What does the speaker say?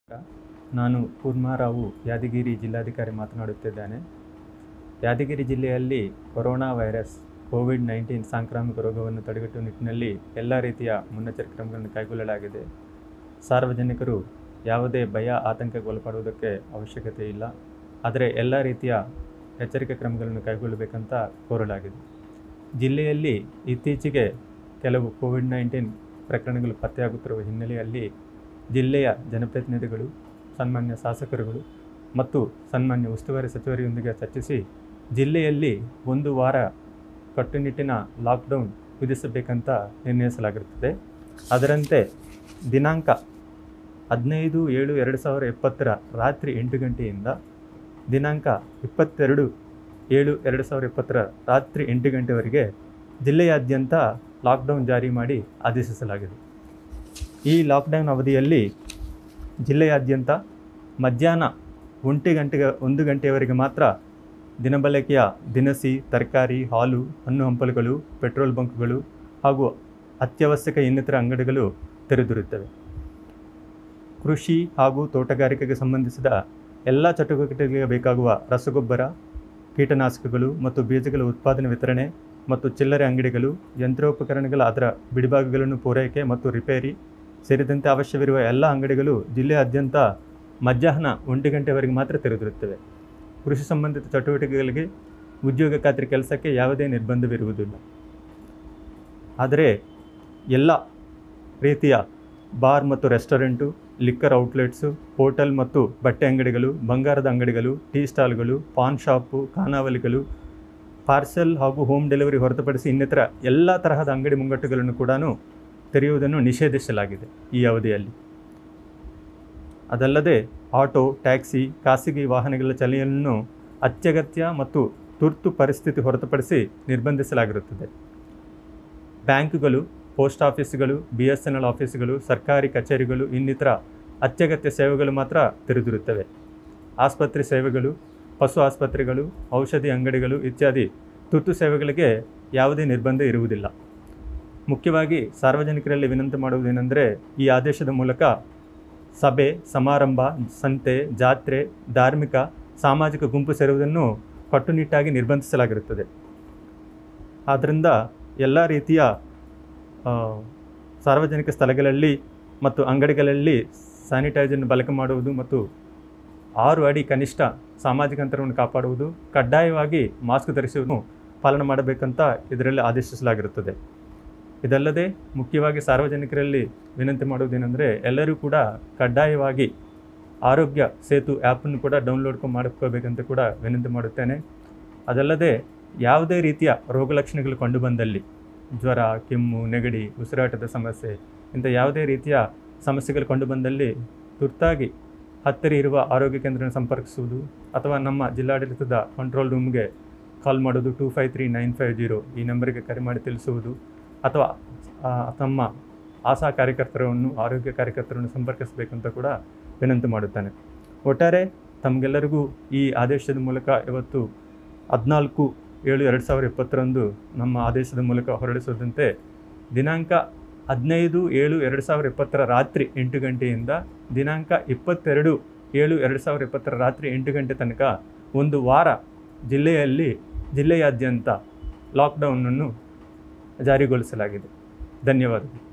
ನಾನು ಕೂರ್ಮಾರಾವು ಯಾದಗಿರಿ ಜಿಲ್ಲಾಧಿಕಾರಿ ಮಾತನಾಡುತ್ತಿದ್ದೇನೆ ಯಾದಗಿರಿ ಜಿಲ್ಲೆಯಲ್ಲಿ ಕೊರೋನಾ ವೈರಸ್ ಕೋವಿಡ್ ನೈನ್ಟೀನ್ ಸಾಂಕ್ರಾಮಿಕ ರೋಗವನ್ನು ತಡೆಗಟ್ಟುವ ನಿಟ್ಟಿನಲ್ಲಿ ಎಲ್ಲ ರೀತಿಯ ಮುನ್ನೆಚ್ಚರಿಕೆ ಕ್ರಮಗಳನ್ನು ಕೈಗೊಳ್ಳಲಾಗಿದೆ ಸಾರ್ವಜನಿಕರು ಯಾವುದೇ ಭಯ ಆತಂಕಕ್ಕೆ ಒಳಪಡುವುದಕ್ಕೆ ಅವಶ್ಯಕತೆ ಇಲ್ಲ ಆದರೆ ಎಲ್ಲ ರೀತಿಯ ಎಚ್ಚರಿಕೆ ಕ್ರಮಗಳನ್ನು ಕೈಗೊಳ್ಳಬೇಕಂತ ಕೋರಲಾಗಿದೆ ಜಿಲ್ಲೆಯಲ್ಲಿ ಇತ್ತೀಚೆಗೆ ಕೆಲವು ಕೋವಿಡ್ ನೈನ್ಟೀನ್ ಪ್ರಕರಣಗಳು ಪತ್ತೆಯಾಗುತ್ತಿರುವ ಹಿನ್ನೆಲೆಯಲ್ಲಿ ಜಿಲ್ಲೆಯ ಜನಪ್ರತಿನಿಧಿಗಳು ಸನ್ಮಾನ್ಯ ಶಾಸಕರುಗಳು ಮತ್ತು ಸನ್ಮಾನ್ಯ ಉಸ್ತುವಾರಿ ಸಚಿವರೊಂದಿಗೆ ಚರ್ಚಿಸಿ ಜಿಲ್ಲೆಯಲ್ಲಿ ಒಂದು ವಾರ ಕಟ್ಟುನಿಟ್ಟಿನ ಲಾಕ್ಡೌನ್ ವಿಧಿಸಬೇಕಂತ ನಿರ್ಣಯಿಸಲಾಗಿರುತ್ತದೆ ಅದರಂತೆ ದಿನಾಂಕ ಹದಿನೈದು ಏಳು ಎರಡು ಸಾವಿರ ಇಪ್ಪತ್ತರ ರಾತ್ರಿ ಎಂಟು ಗಂಟೆಯಿಂದ ದಿನಾಂಕ ಇಪ್ಪತ್ತೆರಡು ಏಳು ಎರಡು ಸಾವಿರ ಇಪ್ಪತ್ತರ ರಾತ್ರಿ ಎಂಟು ಗಂಟೆವರೆಗೆ ಜಿಲ್ಲೆಯಾದ್ಯಂತ ಲಾಕ್ಡೌನ್ ಜಾರಿ ಮಾಡಿ ಆದೇಶಿಸಲಾಗಿದೆ ಈ ಲಾಕ್ಡೌನ್ ಅವಧಿಯಲ್ಲಿ ಜಿಲ್ಲೆಯಾದ್ಯಂತ ಮಧ್ಯಾಹ್ನ ಒಂಟಿ ಗಂಟೆಗೆ ಒಂದು ಗಂಟೆಯವರೆಗೆ ಮಾತ್ರ ದಿನಬಳಕೆಯ ದಿನಸಿ ತರಕಾರಿ ಹಾಲು ಹಣ್ಣು ಹಂಪಲುಗಳು ಪೆಟ್ರೋಲ್ ಬಂಕ್ಗಳು ಹಾಗೂ ಅತ್ಯವಶ್ಯಕ ಇನ್ನಿತರ ಅಂಗಡಿಗಳು ತೆರೆದಿರುತ್ತವೆ ಕೃಷಿ ಹಾಗೂ ತೋಟಗಾರಿಕೆಗೆ ಸಂಬಂಧಿಸಿದ ಎಲ್ಲ ಚಟುವಟಿಕೆಗಳಿಗೆ ಬೇಕಾಗುವ ರಸಗೊಬ್ಬರ ಕೀಟನಾಶಕಗಳು ಮತ್ತು ಬೀಜಗಳ ಉತ್ಪಾದನೆ ವಿತರಣೆ ಮತ್ತು ಚಿಲ್ಲರೆ ಅಂಗಡಿಗಳು ಯಂತ್ರೋಪಕರಣಗಳ ಅದರ ಬಿಡಿಭಾಗಗಳನ್ನು ಪೂರೈಕೆ ಮತ್ತು ರಿಪೇರಿ ಸೇರಿದಂತೆ ಅವಶ್ಯವಿರುವ ಎಲ್ಲ ಅಂಗಡಿಗಳು ಜಿಲ್ಲೆಯಾದ್ಯಂತ ಮಧ್ಯಾಹ್ನ ಒಂದು ಗಂಟೆವರೆಗೆ ಮಾತ್ರ ತೆರೆದಿರುತ್ತವೆ ಕೃಷಿ ಸಂಬಂಧಿತ ಚಟುವಟಿಕೆಗಳಿಗೆ ಉದ್ಯೋಗ ಖಾತ್ರಿ ಕೆಲಸಕ್ಕೆ ಯಾವುದೇ ನಿರ್ಬಂಧವಿರುವುದಿಲ್ಲ ಆದರೆ ಎಲ್ಲ ರೀತಿಯ ಬಾರ್ ಮತ್ತು ರೆಸ್ಟೋರೆಂಟು ಲಿಕ್ಕರ್ ಔಟ್ಲೆಟ್ಸು ಹೋಟೆಲ್ ಮತ್ತು ಬಟ್ಟೆ ಅಂಗಡಿಗಳು ಬಂಗಾರದ ಅಂಗಡಿಗಳು ಟೀ ಸ್ಟಾಲ್ಗಳು ಪಾನ್ ಶಾಪು ಖಾನಾವಳಿಗಳು ಪಾರ್ಸೆಲ್ ಹಾಗೂ ಹೋಮ್ ಡೆಲಿವರಿ ಹೊರತುಪಡಿಸಿ ಇನ್ನಿತರ ಎಲ್ಲ ತರಹದ ಅಂಗಡಿ ಮುಂಗಟ್ಟುಗಳನ್ನು ಕೂಡ ತೆರೆಯುವುದನ್ನು ನಿಷೇಧಿಸಲಾಗಿದೆ ಈ ಅವಧಿಯಲ್ಲಿ ಅದಲ್ಲದೆ ಆಟೋ ಟ್ಯಾಕ್ಸಿ ಖಾಸಗಿ ವಾಹನಗಳ ಚಲನೆಯನ್ನು ಅತ್ಯಗತ್ಯ ಮತ್ತು ತುರ್ತು ಪರಿಸ್ಥಿತಿ ಹೊರತುಪಡಿಸಿ ನಿರ್ಬಂಧಿಸಲಾಗಿರುತ್ತದೆ ಬ್ಯಾಂಕ್ಗಳು ಪೋಸ್ಟ್ ಆಫೀಸ್ಗಳು ಬಿ ಎಸ್ ಎನ್ ಎಲ್ ಆಫೀಸ್ಗಳು ಸರ್ಕಾರಿ ಕಚೇರಿಗಳು ಇನ್ನಿತರ ಅತ್ಯಗತ್ಯ ಸೇವೆಗಳು ಮಾತ್ರ ತೆರೆದಿರುತ್ತವೆ ಆಸ್ಪತ್ರೆ ಸೇವೆಗಳು ಪಶು ಆಸ್ಪತ್ರೆಗಳು ಔಷಧಿ ಅಂಗಡಿಗಳು ಇತ್ಯಾದಿ ತುರ್ತು ಸೇವೆಗಳಿಗೆ ಯಾವುದೇ ನಿರ್ಬಂಧ ಇರುವುದಿಲ್ಲ ಮುಖ್ಯವಾಗಿ ಸಾರ್ವಜನಿಕರಲ್ಲಿ ವಿನಂತಿ ಮಾಡುವುದೇನೆಂದರೆ ಈ ಆದೇಶದ ಮೂಲಕ ಸಭೆ ಸಮಾರಂಭ ಸಂತೆ ಜಾತ್ರೆ ಧಾರ್ಮಿಕ ಸಾಮಾಜಿಕ ಗುಂಪು ಸೇರುವುದನ್ನು ಕಟ್ಟುನಿಟ್ಟಾಗಿ ನಿರ್ಬಂಧಿಸಲಾಗಿರುತ್ತದೆ ಆದ್ದರಿಂದ ಎಲ್ಲ ರೀತಿಯ ಆ, ಸಾರ್ವಜನಿಕ ಸ್ಥಳಗಳಲ್ಲಿ ಮತ್ತು ಅಂಗಡಿಗಳಲ್ಲಿ ಸ್ಯಾನಿಟೈಸರ್ನ ಬಳಕೆ ಮಾಡುವುದು ಮತ್ತು ಆರು ಅಡಿ ಕನಿಷ್ಠ ಸಾಮಾಜಿಕ ಅಂತರವನ್ನು ಕಾಪಾಡುವುದು ಕಡ್ಡಾಯವಾಗಿ ಮಾಸ್ಕ್ ಧರಿಸುವುದನ್ನು ಪಾಲನೆ ಮಾಡಬೇಕಂತ ಇದರಲ್ಲಿ ಆದೇಶಿಸಲಾಗಿರುತ್ತದೆ ಇದಲ್ಲದೆ ಮುಖ್ಯವಾಗಿ ಸಾರ್ವಜನಿಕರಲ್ಲಿ ವಿನಂತಿ ಮಾಡುವುದೇನೆಂದರೆ ಎಲ್ಲರೂ ಕೂಡ ಕಡ್ಡಾಯವಾಗಿ ಆರೋಗ್ಯ ಸೇತು ಆ್ಯಪನ್ನು ಕೂಡ ಡೌನ್ಲೋಡ್ ಮಾಡ್ಕೋಬೇಕಂತ ಕೂಡ ವಿನಂತಿ ಮಾಡುತ್ತೇನೆ ಅದಲ್ಲದೆ ಯಾವುದೇ ರೀತಿಯ ರೋಗ ಲಕ್ಷಣಗಳು ಕಂಡುಬಂದಲ್ಲಿ ಜ್ವರ ಕೆಮ್ಮು ನೆಗಡಿ ಉಸಿರಾಟದ ಸಮಸ್ಯೆ ಇಂಥ ಯಾವುದೇ ರೀತಿಯ ಸಮಸ್ಯೆಗಳು ಕಂಡುಬಂದಲ್ಲಿ ತುರ್ತಾಗಿ ಹತ್ತಿರ ಇರುವ ಆರೋಗ್ಯ ಕೇಂದ್ರವನ್ನು ಸಂಪರ್ಕಿಸುವುದು ಅಥವಾ ನಮ್ಮ ಜಿಲ್ಲಾಡಳಿತದ ಕಂಟ್ರೋಲ್ ರೂಮ್ಗೆ ಕಾಲ್ ಮಾಡೋದು two five three nine five zero ಈ ನಂಬರಿಗೆ ಕರೆ ಮಾಡಿ ತಿಳಿಸುವುದು ಅಥವಾ ಆ, ತಮ್ಮ ಆಶಾ ಕಾರ್ಯಕರ್ತರನ್ನು ಆರೋಗ್ಯ ಕಾರ್ಯಕರ್ತರನ್ನು ಸಂಪರ್ಕಿಸಬೇಕಂತ ಕೂಡ ವಿನಂತಿ ಮಾಡುತ್ತಾನೆ ಒಟ್ಟಾರೆ ತಮಗೆಲ್ಲರಿಗೂ ಈ ಆದೇಶದ ಮೂಲಕ ಇವತ್ತು ಹದಿನಾಲ್ಕು ಏಳು ಎರಡು ಸಾವಿರ ಇಪ್ಪತ್ತರಂದು ನಮ್ಮ ಆದೇಶದ ಮೂಲಕ ಹೊರಡಿಸುವಂತೆ ದಿನಾಂಕ ಹದಿನೈದು ಏಳು ಎರಡು ಸಾವಿರ ಇಪ್ಪತ್ತರ ರಾತ್ರಿ ಎಂಟು ಗಂಟೆಯಿಂದ ದಿನಾಂಕ ಇಪ್ಪತ್ತೆರಡು ಏಳು ಎರಡು ಸಾವಿರ ಇಪ್ಪತ್ತರ ರಾತ್ರಿ ಎಂಟು ಗಂಟೆ ತನಕ ಒಂದು ವಾರ ಜಿಲ್ಲೆಯಲ್ಲಿ ಜಿಲ್ಲೆಯಾದ್ಯಂತ ಲಾಕ್ಡೌನನ್ನು ಜಾರಿಗೊಳಿಸಲಾಗಿದೆ ಧನ್ಯವಾದಗಳು